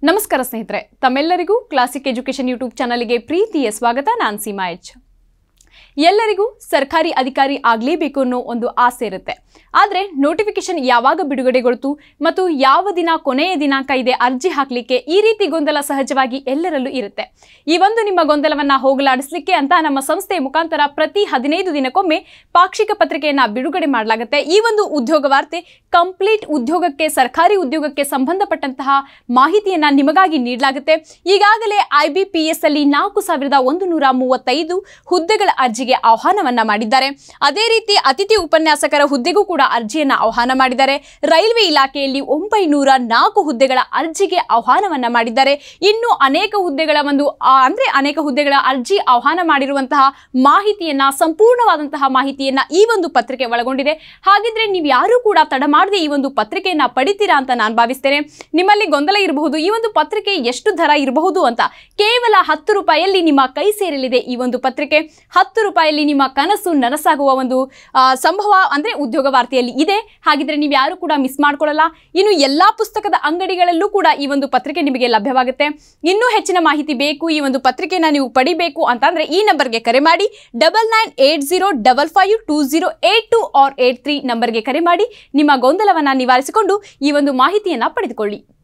ನಮಸ್ಕಾರ ಸ್ನೇಹಿತರೆ ತಮ್ಮೆಲ್ಲರಿಗೂ ಕ್ಲಾಸಿಕ್ ಎಜುಕೇಶನ್ ಯೂಟ್ಯೂಬ್ ಚಾನಲ್ಗೆ ಪ್ರೀತಿಯ ಸ್ವಾಗತ ನಾನು ಸೀಮಾ ಎಚ್ ಎಲ್ಲರಿಗೂ ಸರ್ಕಾರಿ ಅಧಿಕಾರಿ ಆಗಲೇಬೇಕು ಅನ್ನೋ ಒಂದು ಆಸೆ ಇರುತ್ತೆ ಆದರೆ ನೋಟಿಫಿಕೇಶನ್ ಯಾವಾಗ ಬಿಡುಗಡೆಗೊಳ್ತು ಮತ್ತು ಯಾವ ದಿನ ಕೊನೆಯ ದಿನಾಂಕ ಇದೆ ಅರ್ಜಿ ಹಾಕಲಿಕ್ಕೆ ಈ ರೀತಿ ಗೊಂದಲ ಸಹಜವಾಗಿ ಎಲ್ಲರಲ್ಲೂ ಇರುತ್ತೆ ಈ ಒಂದು ನಿಮ್ಮ ಗೊಂದಲವನ್ನ ಹೋಗಲಾಡಿಸಲಿಕ್ಕೆ ಅಂತ ನಮ್ಮ ಸಂಸ್ಥೆಯ ಮುಖಾಂತರ ಪ್ರತಿ ಹದಿನೈದು ದಿನಕ್ಕೊಮ್ಮೆ ಪಾಕ್ಷಿಕ ಪತ್ರಿಕೆಯನ್ನ ಬಿಡುಗಡೆ ಮಾಡಲಾಗುತ್ತೆ ಈ ಒಂದು ಉದ್ಯೋಗ ವಾರ್ತೆ ಕಂಪ್ಲೀಟ್ ಉದ್ಯೋಗಕ್ಕೆ ಸರ್ಕಾರಿ ಉದ್ಯೋಗಕ್ಕೆ ಸಂಬಂಧಪಟ್ಟಂತಹ ಮಾಹಿತಿಯನ್ನ ನಿಮಗಾಗಿ ನೀಡಲಾಗುತ್ತೆ ಈಗಾಗಲೇ ಐ ಬಿ ಪಿ ಎಸ್ ಅಲ್ಲಿ ನಾಲ್ಕು ಸಾವಿರದ ಒಂದು ನೂರ ಮೂವತ್ತೈದು ಹುದ್ದೆಗಳ ಅರ್ಜಿಗೆ ಆಹ್ವಾನವನ್ನ ಮಾಡಿದ್ದಾರೆ ಅದೇ ರೀತಿ ಅತಿಥಿ ಉಪನ್ಯಾಸಕರ ಹುದ್ದೆಗೂ ಕೂಡ ಅರ್ಜಿಯನ್ನ ಆಹ್ವಾನ ಮಾಡಿದ್ದಾರೆ ರೈಲ್ವೆ ಇಲಾಖೆಯಲ್ಲಿ ಒಂಬೈನೂರ ನಾಲ್ಕು ಹುದ್ದೆಗಳ ಅರ್ಜಿಗೆ ಆಹ್ವಾನವನ್ನ ಮಾಡಿದ್ದಾರೆ ಇನ್ನು ಅನೇಕ ಹುದ್ದೆಗಳ ಒಂದು ಆ, ಅಂದ್ರೆ ಅನೇಕ ಹುದ್ದೆಗಳ ಅರ್ಜಿ ಆಹ್ವಾನ ಮಾಡಿರುವಂತಹ ಮಾಹಿತಿಯನ್ನ ಸಂಪೂರ್ಣವಾದಂತಹ ಮಾಹಿತಿಯನ್ನ ಈ ಒಂದು ಪತ್ರಿಕೆ ಒಳಗೊಂಡಿದೆ ಹಾಗಿದ್ರೆ ನೀವು ಯಾರು ಕೂಡ ತಡ ಮಾಡದೆ ಈ ಒಂದು ಪತ್ರಿಕೆಯನ್ನ ಪಡಿತೀರಾ ಅಂತ ನಾನು ಭಾವಿಸ್ತೇನೆ ನಿಮ್ಮಲ್ಲಿ ಗೊಂದಲ ಇರಬಹುದು ಈ ಒಂದು ಪತ್ರಿಕೆ ಎಷ್ಟು ದರ ಇರಬಹುದು ಅಂತ ಕೇವಲ ಹತ್ತು ರೂಪಾಯಿಯಲ್ಲಿ ನಿಮ್ಮ ಕೈ ಸೇರಲಿದೆ ಈ ಒಂದು ಪತ್ರಿಕೆ ಹತ್ತು ರೂಪಾಯಿಯಲ್ಲಿ ನಿಮ್ಮ ಕನಸು ನನಸಾಗುವ ಒಂದು ಆ, ಸಂಭವ ಅಂದ್ರೆ ಉದ್ಯೋಗ ವಾರ್ತೆಯಲ್ಲಿ ಇದೆ ಹಾಗಿದ್ರೆ ನೀವು ಯಾರು ಕೂಡ ಮಿಸ್ ಮಾಡ್ಕೊಳ್ಳಲ್ಲ ಇನ್ನು ಎಲ್ಲಾ ಪುಸ್ತಕದ ಅಂಗಡಿಗಳಲ್ಲೂ ಕೂಡ ಈ ಒಂದು ಪತ್ರಿಕೆ ನಿಮಗೆ ಲಭ್ಯವಾಗುತ್ತೆ ಇನ್ನೂ ಹೆಚ್ಚಿನ ಮಾಹಿತಿ ಬೇಕು ಈ ಒಂದು ಪತ್ರಿಕೆನ ನೀವು ಪಡಿಬೇಕು ಅಂತಂದ್ರೆ ಈ ನಂಬರ್ಗೆ ಕರೆ ಮಾಡಿ double nine eight zero double five two zero eight two ಆರ್ ಏಟ್ ತ್ರೀ ನಂಬರ್ಗೆ ಕರೆ ಮಾಡಿ ನಿಮ್ಮ ಗೊಂದಲವನ್ನ ನಿವಾರಿಸಿಕೊಂಡು ಈ ಒಂದು ಮಾಹಿತಿಯನ್ನ ಪಡೆದುಕೊಳ್ಳಿ